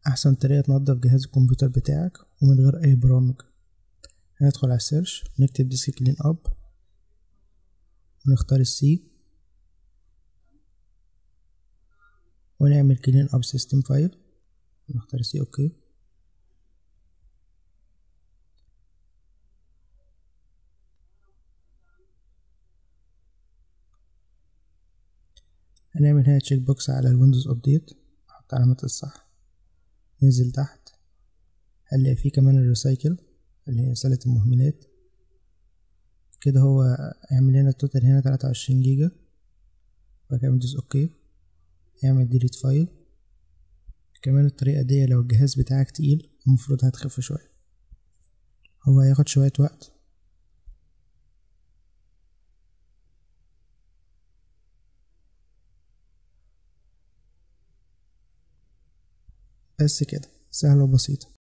احسن طريقة تنضف جهاز الكمبيوتر بتاعك ومن غير اي برامج هندخل على السيرش نكتب ديسك كلين اب ونختار السي ونعمل كلين اب سيستم فايل نختار السي اوكي هنعمل هنا تشيك بوكس على الويندوز ابديت نحط علامة الصح ننزل تحت هنلاقي فيه كمان الريسايكل اللي هي رسالة المهملات كده هو هيعمل لنا التوتال هنا تلاتة وعشرين جيجا بعد كده ندوس اوكي يعمل ديليت فايل كمان الطريقة دي لو الجهاز بتاعك تقيل المفروض هتخف شوية هو هياخد شوية وقت بس كده سهلة وبسيطة